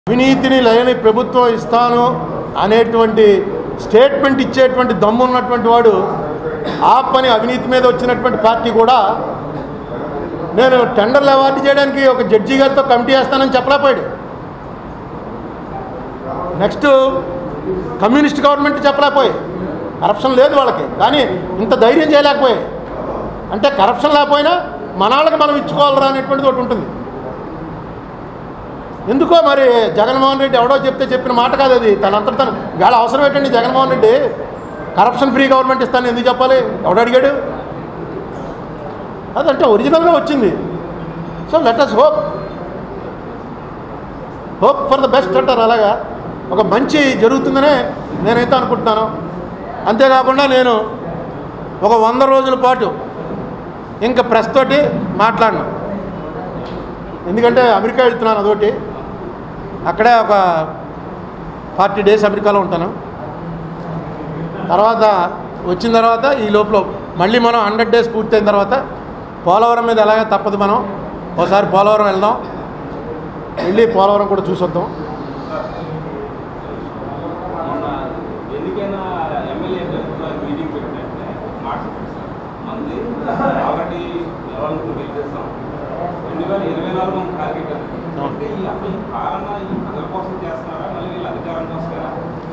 అవినీతిని లేని ప్రభుత్వం ఇస్తాను అనేటువంటి స్టేట్మెంట్ ఇచ్చేటువంటి దమ్ము ఉన్నటువంటి వాడు ఆ పని అవినీతి మీద వచ్చినటువంటి పార్టీ కూడా నేను టెండర్లు అవార్డు చేయడానికి ఒక జడ్జి గారితో కమిటీ వేస్తానని చెప్పలేకపోయాడు నెక్స్ట్ కమ్యూనిస్ట్ గవర్నమెంట్ చెప్పలేకపోయాయి కరప్షన్ లేదు వాళ్ళకి కానీ ఇంత ధైర్యం చేయలేకపోయాయి అంటే కరప్షన్ లేకపోయినా మనాళ్ళకి మనం ఇచ్చుకోవాలరా అనేటువంటిది ఒకటి ఉంటుంది ఎందుకో మరి జగన్మోహన్ రెడ్డి ఎవడో చెప్తే చెప్పిన మాట కాదు అది తనంతట తను వేళ అవసరం ఏంటండి Jaganmohan Reddy corruption free government ఇస్తాను ఎందుకు చెప్పాలి ఎవడు అడిగాడు అదంటే ఒరిజినల్గా వచ్చింది so let us hope hope for the best అంటారు అలాగా ఒక మంచి జరుగుతుందనే నేనైతే అనుకుంటున్నాను అంతేకాకుండా నేను ఒక వంద రోజుల పాటు ఇంకా ప్రెస్ తోటి మాట్లాడను ఎందుకంటే అమెరికా వెళ్తున్నాను అదొకటి అక్కడే ఒక ఫార్టీ డేస్ అమెరికాలో ఉంటాను తర్వాత వచ్చిన తర్వాత ఈ లోపల మళ్ళీ మనం హండ్రెడ్ డేస్ పూర్తయిన తర్వాత పోలవరం మీద ఎలాగ తప్పదు మనం ఒకసారి పోలవరం వెళ్దాం వెళ్ళి పోలవరం కూడా చూసొద్దాం మొన్న ఎన్నికైన ఎమ్మెల్యే అభ్యర్థుల మీటింగ్ పెట్టినట్టే మాట్లాడారు మంది ఒకటి లెవెన్కు గెలిచేస్తాం రెండు వేల ఇరవై నాలుగు మనం టార్గెట్ అది. అంటే ఈ అసలు ఈ కారణం ఈ ప్రజల కోసం చేస్తున్నారా మళ్ళీ వీళ్ళు అధికారం కోసమేనా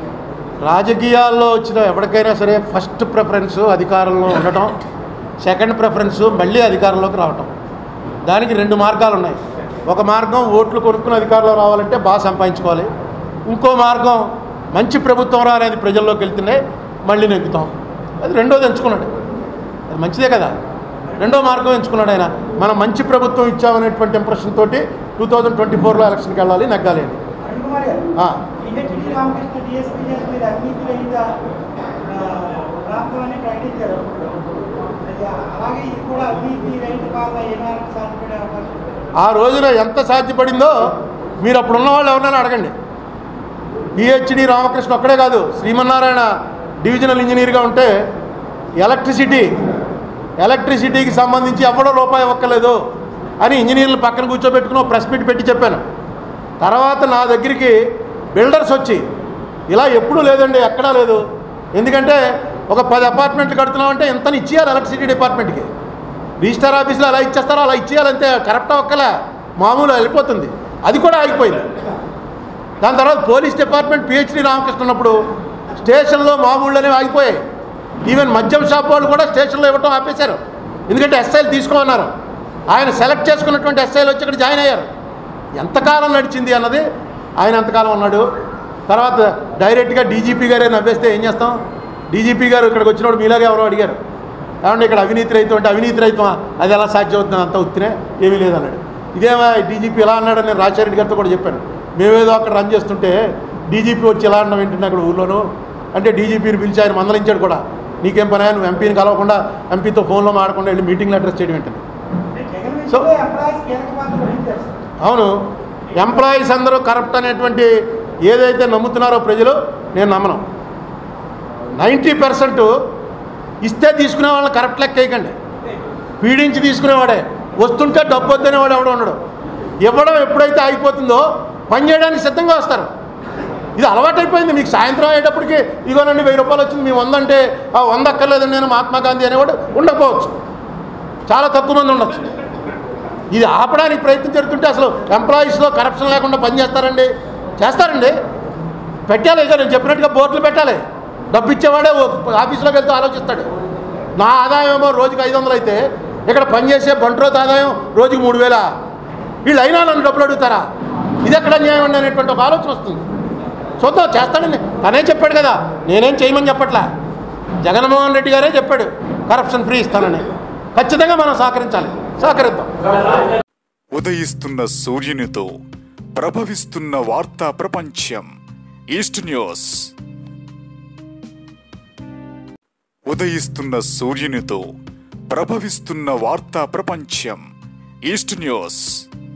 రాజకీయాల్లో వచ్చిన ఎవరికైనా సరే ఫస్ట్ ప్రిఫరెన్స్ అధికారంలో ఉండటం సెకండ్ ప్రిఫరెన్స్ మళ్ళీ అధికారంలోకి రావటం దానికి రెండు మార్గాలు ఉన్నాయి ఒక మార్గం ఓట్లు కొనుక్కుని అధికారంలో రావాలంటే బాగా సంపాదించుకోవాలి ఇంకో మార్గం మంచి ప్రభుత్వం రా అనేది ప్రజల్లోకి వెళ్తేనే మళ్ళీ నెగ్గుతాం అది రెండోది ఎంచుకున్నాడు అది మంచిదే కదా రెండో మార్గం ఎంచుకున్నాడు ఆయన మనం మంచి ప్రభుత్వం ఇచ్చామనేటువంటి ఇంప్రెషన్ తోటి టూ థౌజండ్ ట్వంటీ ఫోర్లో ఎలక్షన్కి వెళ్ళాలి నెగ్గాలి అని అరుణ్ కుమార్ గారు ఆ. పిహెచ్డి రామకృష్ణ డిఎస్పీ గారు మీరు అవినీతి రహిత ఆ, ప్రాంతం అని ప్రకటించారు అది అలాగే ఇది కూడా అవినీతి రహిత పాలన ఏనాడు సాధ్యపడే అవకాశం ఉంది? ఆ రోజున ఎంత సాధ్యపడిందో మీరు అప్పుడు ఉన్న వాళ్ళు ఎవరైనా అడగండి పిహెచ్డి రామకృష్ణ ఒక్కడే కాదు శ్రీమన్నారాయణ డివిజనల్ ఇంజనీర్గా ఉంటే ఎలక్ట్రిసిటీ ఎలక్ట్రిసిటీకి సంబంధించి ఎవడో రూపాయి ఒక్కలేదు అని ఇంజనీర్లు పక్కన కూర్చోబెట్టుకుని ఒక ప్రెస్ మీట్ పెట్టి చెప్పాను తర్వాత నా దగ్గరికి బిల్డర్స్ వచ్చి ఇలా ఎప్పుడూ లేదండి ఎక్కడా లేదు ఎందుకంటే ఒక పది అపార్ట్మెంట్లు కడుతున్నామంటే ఇంతని ఇచ్చేయాలి ఎలక్ట్రిసిటీ డిపార్ట్మెంట్కి రిజిస్టర్ ఆఫీస్లో అలా ఇచ్చేస్తారో అలా ఇచ్చేయాలంతే కరెక్టా ఒక్కలే మామూలు వెళ్ళిపోతుంది అది కూడా ఆగిపోయింది దాని తర్వాత పోలీస్ డిపార్ట్మెంట్ పిహెచ్డి రామకృష్ణ ఉన్నప్పుడు స్టేషన్లో మామూళ్ళనే ఆగిపోయాయి ఈవెన్ మద్యం షాప్ వాళ్ళు కూడా స్టేషన్లో ఇవ్వటం ఆపేశారు ఎందుకంటే ఎస్ఐలు తీసుకోమన్నారు ఆయన సెలెక్ట్ చేసుకున్నటువంటి ఎస్ఐలు వచ్చి ఇక్కడ జాయిన్ అయ్యారు ఎంతకాలం నడిచింది అన్నది ఆయన ఎంతకాలం ఉన్నాడు తర్వాత డైరెక్ట్గా డీజీపీ గారే నవ్వేస్తే ఏం చేస్తాం డీజీపీ గారు ఇక్కడికి వచ్చినప్పుడు మీలాగే ఎవరో అడిగారు ఏమంటే ఇక్కడ అవినీతి రైతు అంటే అవినీతి రైతమా అది ఎలా సాధ్యమవుతుంది అంత ఉత్తినే ఏమీ లేదన్నాడు ఇదేమా డీజీపీ ఎలా అన్నాడని నేను రాజశేఖర గారితో కూడా చెప్పాను మేమేదో అక్కడ రన్ చేస్తుంటే డీజీపీ వచ్చి ఎలా అన్నాం ఏంటంటే అక్కడ ఊళ్ళోను అంటే డీజీపీని పిలిచి ఆయన మందలించాడు కూడా నీకేం పని నువ్వు ఎంపీని కలవకుండా ఎంపీతో ఫోన్లో మాడకుండా వెళ్ళి మీటింగ్లు అడ్రస్ చేయడం ఏంటండి అంటే జగన్ సో- విషయంలో ఎంప్లాయీస్ కీలక పాత్ర వహించారు సార్. అవును ఎంప్లాయీస్ అందరూ కరప్ట్ అనేటువంటి ఏదైతే నమ్ముతున్నారో ప్రజలు నేను నమ్మను నైంటీ పర్సెంట్ ఇస్తే తీసుకునే వాళ్ళని కరప్ట్ లెక్క వేయకండి పీడించి తీసుకునేవాడే వస్తుంటే డబ్బు వద్దనేవాడు ఎవడో ఉండడు ఇవ్వడం ఎప్పుడైతే ఆగిపోతుందో పని చేయడానికి సిద్ధంగా వస్తారు ఇది అలవాటైపోయింది మీకు సాయంత్రం అయ్యేటప్పటికి ఇగోనండి వెయ్యి రూపాయలు వచ్చింది మీ వంద అంటే ఆ వంద అక్కర్లేదండి నేను మహాత్మా గాంధీ అనేవాడు ఉండకపోవచ్చు చాలా తక్కువ మంది ఉండొచ్చు ఇది ఆపడానికి ప్రయత్నం జరుగుతుంటే అసలు ఎంప్లాయీస్లో కరప్షన్ లేకుండా పనిచేస్తారండి చేస్తారండి పెట్టాలి ఇక నేను చెప్పినట్టుగా బోర్డులు పెట్టాలి డబ్బు ఇచ్చేవాడే ఓ ఆఫీస్లోకి వెళ్తూ ఆలోచిస్తాడు నా ఆదాయం ఏమో రోజుకి ఐదు వందలు అయితే ఇక్కడ పనిచేసే బంట్రోత్ ఆదాయం రోజుకి మూడు వేల వీళ్ళు అయినా నన్ను డబ్బులు అడుగుతారా ఇది ఎక్కడ న్యాయం అండి అనేటువంటి ఒక ఆలోచన వస్తుంది చూద్దాం చేస్తాడండి తనే చెప్పాడు కదా నేనేం చేయమని చెప్పట్లా జగన్మోహన్ రెడ్డి గారే చెప్పాడు కరప్షన్ ఫ్రీ ఇస్తానని ఖచ్చితంగా మనం సహకరించాలి సహకరిద్దాం ఉదయిస్తున్న సూర్యునితో ప్రభవిస్తున్న వార్తా ప్రపంచం ఈస్ట్ న్యూస్ ఉదయిస్తున్న సూర్యునితో ప్రభవిస్తున్న వార్తా ప్రపంచం ఈస్ట్ న్యూస్